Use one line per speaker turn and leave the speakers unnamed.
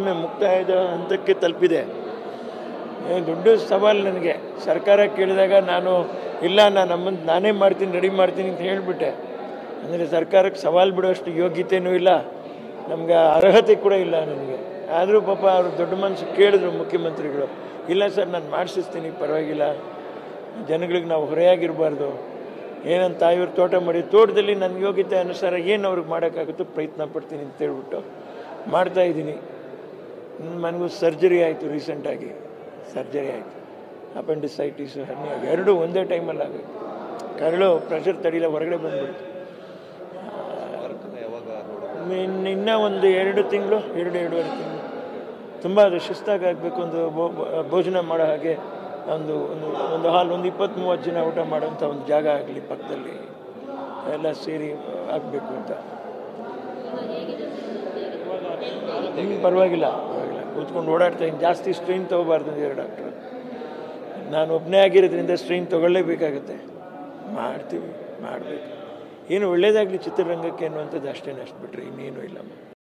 ಒಮ್ಮೆ ಮುಕ್ತಾಯದ ಹಂತಕ್ಕೆ ತಲುಪಿದೆ ಏ, ದೊಡ್ಡ ಸವಾಲು ನನಗೆ ಸರ್ಕಾರ ಕೇಳಿದಾಗ ನಾನು ಇಲ್ಲ ನಾನು ನಮ್ಮನ್ನು ನಾನೇ ಮಾಡ್ತೀನಿ ರೆಡಿ ಮಾಡ್ತೀನಿ ಅಂತ ಹೇಳಿಬಿಟ್ಟೆ ಅಂದರೆ ಸರ್ಕಾರಕ್ಕೆ ಸವಾಲು ಬಿಡುವಷ್ಟು ಯೋಗ್ಯತೆಯೂ ಇಲ್ಲ ನಮ್ಗೆ ಅರ್ಹತೆ ಕೂಡ ಇಲ್ಲ ನನಗೆ ಆದರೂ ಪಾಪ ಅವರು ದೊಡ್ಡ ಮನಸ್ಸು ಕೇಳಿದ್ರು ಮುಖ್ಯಮಂತ್ರಿಗಳು ಇಲ್ಲ ಸರ್ ನಾನು ಮಾಡಿಸಿಸ್ತೀನಿ ಪರವಾಗಿಲ್ಲ ಜನಗಳಿಗೆ ನಾವು ಹೊರೆಯಾಗಿರಬಾರ್ದು ಏನಂತ ತಾಯಿಯವ್ರ ತೋಟ ಮಾಡಿ ತೋಟದಲ್ಲಿ ನನ್ನ ಯೋಗ್ಯತೆ ಅನುಸಾರ ಏನು ಅವ್ರಿಗೆ ಮಾಡೋಕ್ಕಾಗುತ್ತೋ ಪ್ರಯತ್ನ ಪಡ್ತೀನಿ ಅಂತ ಹೇಳ್ಬಿಟ್ಟು ಮಾಡ್ತಾ ಇದ್ದೀನಿ ನನಗೂ ಸರ್ಜರಿ ಆಯಿತು ರೀಸೆಂಟಾಗಿ ಸರ್ಜರಿ ಆಯಿತು ಅಪೆಂಡಿಸೈಟಿಸ್ ಹರ್ನಿಯಾ ಎರಡೂ ಒಂದೇ ಟೈಮಲ್ಲಿ ಆಗೋಯ್ತು ಕರಳು ಪ್ರೆಷರ್ ತಡಿಲ್ಲ ಹೊರಗಡೆ ಬಂದ್ಬಿಡ್ತು ಇನ್ನು ಇನ್ನೂ ಒಂದು ಎರಡು ತಿಂಗಳು ಎರಡು ಎರಡೂವರೆ ತಿಂಗಳು ತುಂಬ ಅದು ಶಿಸ್ತಾಗಿ ಆಗಬೇಕು ಒಂದು ಭೋ- ಭೋಜನ ಮಾಡೋ ಹಾಗೆ ಒಂದು ಒಂದು ಒಂದು ಹಾಲ್ ಒಂದು ಇಪ್ಪತ್ತು ಮೂವತ್ತು ಜನ ಊಟ ಮಾಡೋಂಥ ಒಂದು ಜಾಗ ಆಗಲಿ ಪಕ್ಕದಲ್ಲಿ ಎಲ್ಲ ಸೇರಿ ಆಗಬೇಕು ಅಂತ ಹ್ಮ್, ಪರವಾಗಿಲ್ಲ ಪರವಾಗಿಲ್ಲ ಕೂತ್ಕೊಂಡು ಓಡಾಡ್ತಾ ಇದ್ದೀನಿ ಜಾಸ್ತಿ ಸ್ಟ್ರೈನ್ ತೊಗೋಬಾರ್ದು ಅಂದಿದ್ದಾರೆ ಡಾಕ್ಟ್ರು ನಾನು ಒಬ್ಬನೇ ಆಗಿರೋದ್ರಿಂದ ಸ್ಟ್ರೈನ್ ತೊಗೊಳ್ಳೇಬೇಕಾಗತ್ತೆ ಮಾಡ್ತೀವಿ ಮಾಡಬೇಕು ಏನು ಒಳ್ಳೇದಾಗಲಿ ಚಿತ್ರರಂಗಕ್ಕೆ ಅನ್ನುವಂಥದ್ದು ಅಷ್ಟೇ ಅಷ್ಟು ಬಿಟ್ಟರೆ ಇನ್ನೇನು ಇಲ್ಲ